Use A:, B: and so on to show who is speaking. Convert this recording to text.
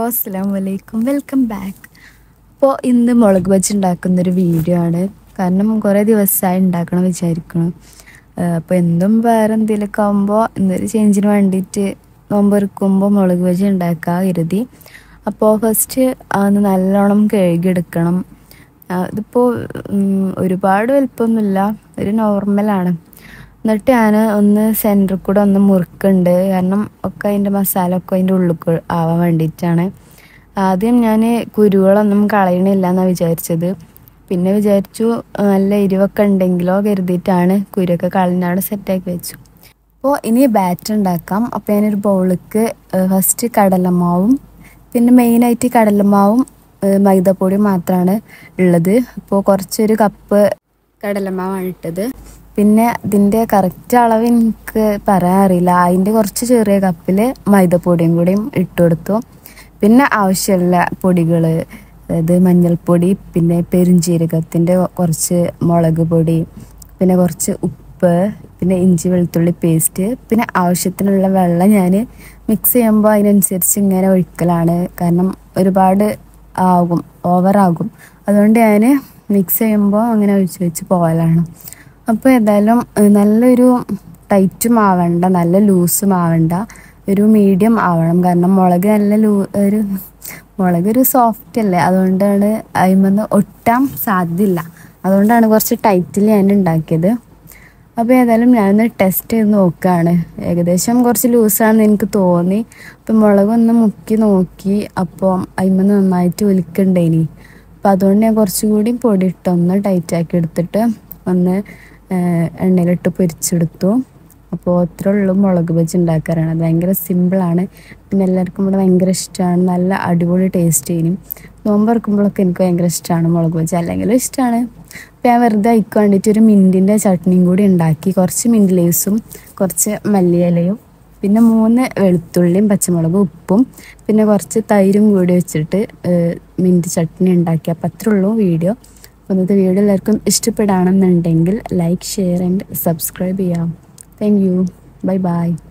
A: അസ്സാം വലൈക്കും welcome back അപ്പോൾ ഇന്ന് മുളക് ബജി ഉണ്ടാക്കുന്നൊരു വീഡിയോ ആണ് കാരണം കുറേ ദിവസമായി ഉണ്ടാക്കണം വിചാരിക്കണം അപ്പോൾ എന്തും വേറെ എന്തെങ്കിലുമൊക്കെ ആകുമ്പോൾ എന്തൊരു ചേഞ്ചിന് വേണ്ടിയിട്ട് നോമ്പെടുക്കുമ്പോൾ മുളക് ബജി ഉണ്ടാക്കാൻ കരുതി അപ്പോൾ ഫസ്റ്റ് അന്ന് നല്ലോണം കഴുകിയെടുക്കണം ആ, ഇതിപ്പോൾ ഉം, ഒരുപാട് വലുപ്പമൊന്നുമില്ല ഒരു നോർമലാണ് എന്നിട്ട് ഞാൻ ഒന്ന് സെൻറ്ററിൽ കൂടെ ഒന്ന് മുറുക്കുണ്ട് കാരണം ഒക്കെ അതിൻ്റെ മസാല ഒക്കെ അതിൻ്റെ ഉള്ളിൽ കൂ- ആവാൻ വേണ്ടിയിട്ടാണ് ആദ്യം ഞാൻ കുരുകളൊന്നും കളയണില്ല എന്നാണ് വിചാരിച്ചത് പിന്നെ വിചാരിച്ചു നല്ല എരിവൊക്കെ ഉണ്ടെങ്കിലോ കരുതിയിട്ടാണ് കുരുവൊക്കെ കളഞ്ഞാട് സെറ്റാക്കി വെച്ചു അപ്പോൾ ഇനി ബാറ്റർ ഉണ്ടാക്കാം അപ്പോൾ ഞാനൊരു ബൗളിക്ക് ഫസ്റ്റ് കടലമാവും പിന്നെ മെയിനായിട്ട് കടലമാവും ഏഹ് മൈദപ്പൊടിയും മാത്രമാണ് ഉള്ളത് അപ്പോൾ കുറച്ചൊരു കപ്പ് കടലമാവാണ് ഇട്ടത് പിന്നെ ഇതിൻ്റെ കറക്റ്റ് അളവ് എനിക്ക് പറയാൻ അറിയില്ല അതിൻ്റെ കുറച്ച് ചെറിയ കപ്പിൽ മൈദപ്പൊടിയും കൂടിയും ഇട്ട് കൊടുത്തു പിന്നെ ആവശ്യമുള്ള പൊടികൾ അതായത് മഞ്ഞൾപ്പൊടി പിന്നെ പെരുംജീരകത്തിൻ്റെ കുറച്ച് മുളക് പൊടി പിന്നെ കുറച്ച് ഉപ്പ് പിന്നെ ഇഞ്ചി വെളുത്തുള്ളി പേസ്റ്റ് പിന്നെ ആവശ്യത്തിനുള്ള വെള്ളം ഞാൻ മിക്സ് ചെയ്യുമ്പോൾ അതിനനുസരിച്ച് ഇങ്ങനെ ഒഴിക്കലാണ് കാരണം ഒരുപാട് ആകും ഓവറാകും അതുകൊണ്ട് ഞാൻ മിക്സ് ചെയ്യുമ്പോൾ അങ്ങനെ ഒഴിച്ച് വെച്ച് പോകലാണ് അപ്പോൾ ഏതായാലും ഏഹ്, നല്ലൊരു ടൈറ്റും ആവണ്ട നല്ല ലൂസും ആവണ്ട ഒരു മീഡിയം ആവണം കാരണം മുളക് നല്ല ലൂ ഒരു മുളക് ഒരു സോഫ്റ്റ് അല്ലേ അതുകൊണ്ടാണ് അതിമെന്ന് ഒട്ടാൻ സാധ്യതയില്ല അതുകൊണ്ടാണ് കുറച്ച് ടൈറ്റിൽ ഞാൻ ഉണ്ടാക്കിയത് അപ്പോൾ ഏതായാലും ഞാനൊന്ന് ടെസ്റ്റ് ചെയ്ത് നോക്കുകയാണ് ഏകദേശം കുറച്ച് ലൂസാണെന്ന് എനിക്ക് തോന്നി അപ്പം മുളകൊന്ന് മുക്കി നോക്കി അപ്പോൾ അതിമ്മ നന്നായിട്ട് ഒലിക്കണ്ടേനി അപ്പോൾ അതുകൊണ്ട് ഞാൻ കുറച്ചുകൂടി പൊടി ഇട്ട് ഒന്ന് ടൈറ്റാക്കി എടുത്തിട്ട് ഒന്ന് ഏഹ്, എണ്ണയിലിട്ട് പൊരിച്ചെടുത്തു അപ്പോൾ അത്രേ ഉള്ളൂ മുളക് ബജി ഉണ്ടാക്കാറാണ് അത് ഭയങ്കര സിമ്പിളാണ് പിന്നെ എല്ലാവർക്കും ഇവിടെ ഭയങ്കര ഇഷ്ടമാണ് നല്ല അടിപൊളി ടേസ്റ്റ് ചെയ്യും നോമ്പ് തുറക്കുമ്പോഴൊക്കെ എനിക്ക് ഭയങ്കര ഇഷ്ടമാണ് മുളക് ബജി അല്ലെങ്കിലും ഇഷ്ടമാണ് അപ്പോൾ ഞാൻ വെറുതെ അതിക്ക് വേണ്ടിയിട്ട് ഒരു മിൻറ്റിൻ്റെ ചട്നിയും കൂടി ഉണ്ടാക്കി കുറച്ച് മിൻറ്റ് ലീവ്സും കുറച്ച് മല്ലിയിലയും പിന്നെ മൂന്ന് വെളുത്തുള്ളിയും പച്ചമുളകും ഉപ്പും പിന്നെ കുറച്ച് തൈരും കൂടി വെച്ചിട്ട് ഏഹ്, മിൻറ്റ് ചട്നി ഉണ്ടാക്കി അപ്പോൾ അത്രേ ഉള്ളൂ വീഡിയോ അപ്പോൾ ഇന്നത്തെ വീഡിയോ എല്ലാവർക്കും ഇഷ്ടപ്പെടുകയാണെന്നുണ്ടെങ്കിൽ ലൈക്ക് ഷെയർ ആൻഡ് സബ്സ്ക്രൈബ് ചെയ്യാം താങ്ക് യു ബൈ ബൈ